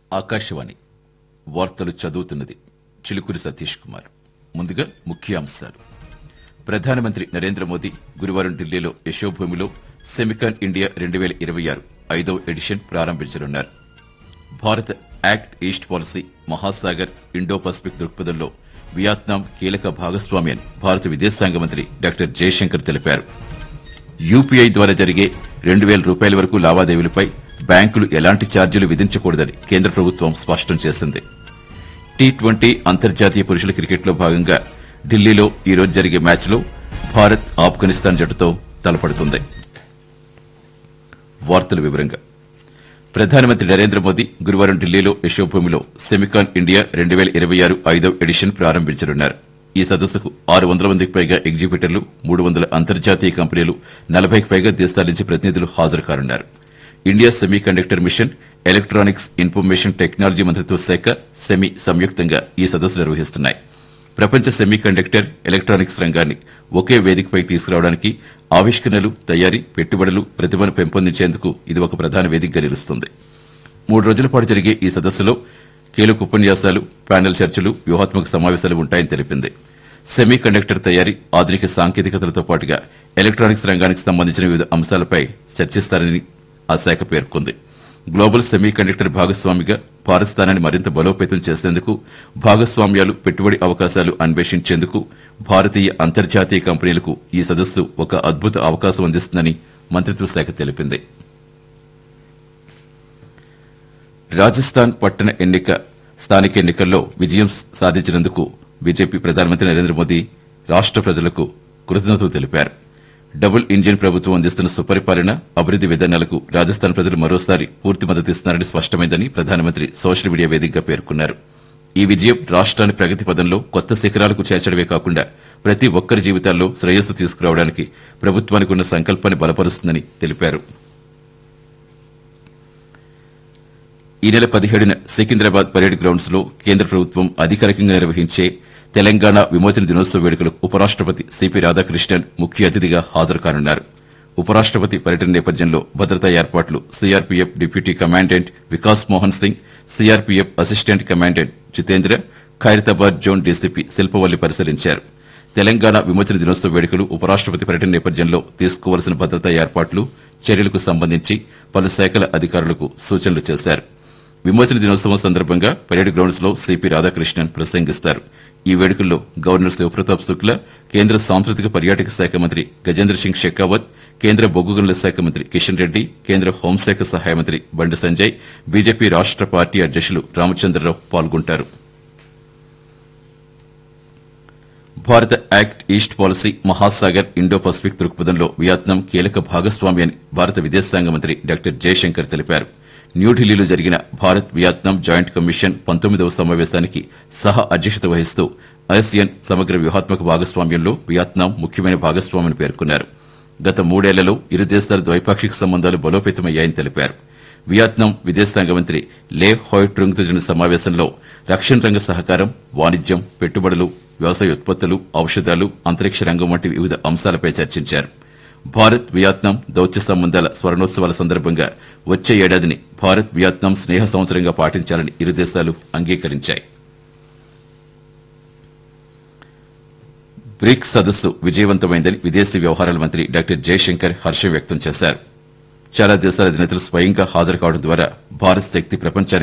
ఆకాశవాణి వార్తలు చదువుతున్నది చిలుకూరి సతీష్ కుమార్ ముందుగా ముఖ్యాంశాలు ప్రధానమంత్రి నరేంద్ర మోదీ గురువారం ఢిల్లీలో యశోభూమిలో సెమికాన్ ఇండియా రెండు వేల ఇరవై ఆరు ఐదవ ఎడిషన్ ప్రారంభించనున్నారు Bharat act east policy Mahasagar Indo Pacific దృక్పథంలో వియత్నాం కీలక భాగస్వామి అని భారత విదేశాంగ మంత్రి డాక్టర్ జయశంకర్ తెలిపారు యూపీఐ ద్వారా జరిగే రెండు వేల రూపాయల వరకు లావాదేవీలపై బ్యాంకులు ఎలాంటి ఛార్జీలు విధించకూడదని కేంద్ర ప్రభుత్వం స్పష్టం చేసింది టీ ట్వంటీ అంతర్జాతీయ పురుషుల క్రికెట్లో భాగంగా ఢిల్లీలో ఈ రోజు జరిగే మ్యాచ్లో భారత్ ఆఫ్ఘనిస్తాన్ జట్టుతో తలపడుతుంది వార్తల వివరంగా ప్రధానమంత్రి నరేంద్ర మోదీ గురువారం ఢిల్లీలో యశోభూమిలో సెమికాన్ ఇండియా రెండు వేల ఇరవై ఆరు ఐదవ ఎడిషన్ ప్రారంభించనున్నారు ఈ సదస్సుకు ఆరు వందల మందికి పైగా ఎగ్జిబిటర్లు మూడు వందల అంతర్జాతీయ కంపెనీలు నలభైకి పైగా దేశాల నుంచి ప్రతినిధులు హాజరు కానున్నారు India semiconductor mission electronics information technology మంత్రిత్వ శాఖ సెమీ సంయుక్తంగా ఈ సదస్సు నిర్వహిస్తున్నాయి ప్రపంచ సెమీ కండక్టర్ ఎలక్ట్రానిక్స్ రంగాన్ని ఒకే వేదికపై తీసుకురావడానికి ఆవిష్కరణలు తయారీ పెట్టుబడులు ప్రతిభను పెంపొందించేందుకు ఇది ఒక ప్రధాన వేదికగా నిలుస్తుంది మూడు రోజుల పాటు జరిగే ఈ సదస్సులో కీలక ఉపన్యాసాలు ప్యానెల్ చర్చలు వ్యూహాత్మక సమావేశాలు ఉంటాయని తెలిపింది సెమీ కండక్టర్ తయారీ ఆధునిక సాంకేతికతలతో పాటుగా ఎలక్ట్రానిక్స్ రంగానికి సంబంధించిన వివిధ అంశాలపై చర్చిస్తారని ఆ శాఖ పేర్కొంది గ్లోబల్ సెమీ కండక్టర్ భాగస్వామిగా భారత్ స్థానాన్ని మరింత బలోపేతం చేసేందుకు భాగస్వామ్యాలు పెట్టుబడి అవకాశాలు అన్వేషించేందుకు భారతీయ అంతర్జాతీయ కంపెనీలకు ఈ సదస్సు ఒక అద్భుత అవకాశం అందిస్తుందని మంత్రిత్వ శాఖ తెలిపింది రాజస్థాన్ పట్టణ ఎన్నిక స్థానిక ఎన్నికల్లో విజయం సాధించినందుకు బీజేపీ ప్రధానమంత్రి నరేంద్ర మోదీ రాష్ట ప్రజలకు కృతజ్ఞతలు తెలిపారు డబుల్ ఇంజిన్ ప్రభుత్వం అందిస్తున్న సుపరిపాలన అభివృద్ది విధానాలకు రాజస్థాన్ ప్రజలు మరోసారి పూర్తి మద్దతిస్తున్నారని స్పష్టమైందని ప్రధానమంత్రి సోషల్ మీడియా వేదికగా పేర్కొన్నారు ఈ విజయం రాష్ట్రాన్ని ప్రగతి పదంలో కొత్త శిఖరాలకు చేర్చడమే కాకుండా ప్రతి ఒక్కరి జీవితాల్లో శ్రేయస్సు తీసుకురావడానికి ప్రభుత్వానికి ఉన్న సంకల్పాన్ని బలపరుస్తుందని తెలిపారు ఈ నెల పదిహేడున సికింద్రాబాద్ పరేడ్ గ్రౌండ్స్ లో కేంద్ర ప్రభుత్వం అధికారికంగా నిర్వహించే తెలంగాణ విమోచన దినోత్సవ వేడుకలకు ఉపరాష్టపతి సిపి రాధాకృష్ణన్ ముఖ్య అతిథిగా హాజరు కానున్నారు ఉపరాష్టపతి పర్యటన నేపథ్యంలో భద్రతా ఏర్పాట్లు CRPF deputy commandant Vikas Mohan Singh CRPF assistant commandant Jitendra Khairatabad zone DCP Shilpavalli పరిశీలించారు తెలంగాణ విమోచన దినోత్సవ వేడుకలు ఉపరాష్టపతి పర్యటన నేపథ్యంలో తీసుకోవాల్సిన భద్రతా ఏర్పాట్లు చర్యలకు సంబంధించి పలు శాఖల అధికారులకు సూచనలు చేశారు విమోచన దినోత్సవం సందర్భంగా పరేడ్ గ్రౌండ్స్ లో సిపి రాధాకృష్ణన్ ప్రసంగిస్తారు ఈ వేడుకల్లో గవర్నర్ శివప్రతాప్ శుక్లా కేంద్ర సాంస్కృతిక పర్యాటక శాఖ మంత్రి గజేంద్ర సింగ్ షెకావత్ కేంద్ర బొగ్గు గనుల శాఖ మంత్రి కిషన్ రెడ్డి కేంద్ర హోంశాఖ సహాయ మంత్రి బండి సంజయ్ బీజేపీ రాష్ట పార్టీ అధ్యక్షులు రామచంద్రరావు పాల్గొంటారు Bharat act east policy Mahasagar Indo Pacific దృక్పథంలో వియత్నాం కీలక భాగస్వామి అని భారత విదేశాంగ మంత్రి డాక్టర్ జయశంకర్ తెలిపారు న్యూఢిల్లీలో జరిగిన భారత్ వియత్నాం జాయింట్ కమిషన్ పంతొమ్మిదవ సమావేశానికి సహ అధ్యక్షత వహిస్తూ ఆసియన్ సమగ్ర వ్యూహాత్మక భాగస్వామ్యంలో వియత్నాం ముఖ్యమైన భాగస్వామిని పేర్కొన్నారు గత మూడేళ్లలో ఇరు దేశాల ద్వైపాక్షిక సంబంధాలు బలోపేతమయ్యాయని తెలిపారు వియత్నాం విదేశాంగ మంత్రి లే హాయ్ ట్రుంగ్తో జరిగిన సమావేశంలో రక్షణ రంగ సహకారం వాణిజ్యం పెట్టుబడులు వ్యవసాయ ఉత్పత్తులు ఔషధాలు అంతరిక్ష రంగం వంటి వివిధ అంశాలపై చర్చించారు భారత్ వియత్నాం దౌత్య సంబంధాల స్వర్ణోత్సవాల సందర్భంగా వచ్చే ఏడాదిని భారత్ వియత్నాం స్నేహ సంవత్సరంగా పాటించాలని ఇరు దేశాలు అంగీకరించాయి బ్రిక్స్ సదస్సు విజయవంతమైందని విదేశీ వ్యవహారాల మంత్రి డాక్టర్ జయశంకర్ హర్షం వ్యక్తం చేశారు చాలా దేశాల అధినేతలు స్వయంగా హాజరు కావడం ద్వారా భారత్ శక్తి ప్రపంచానికి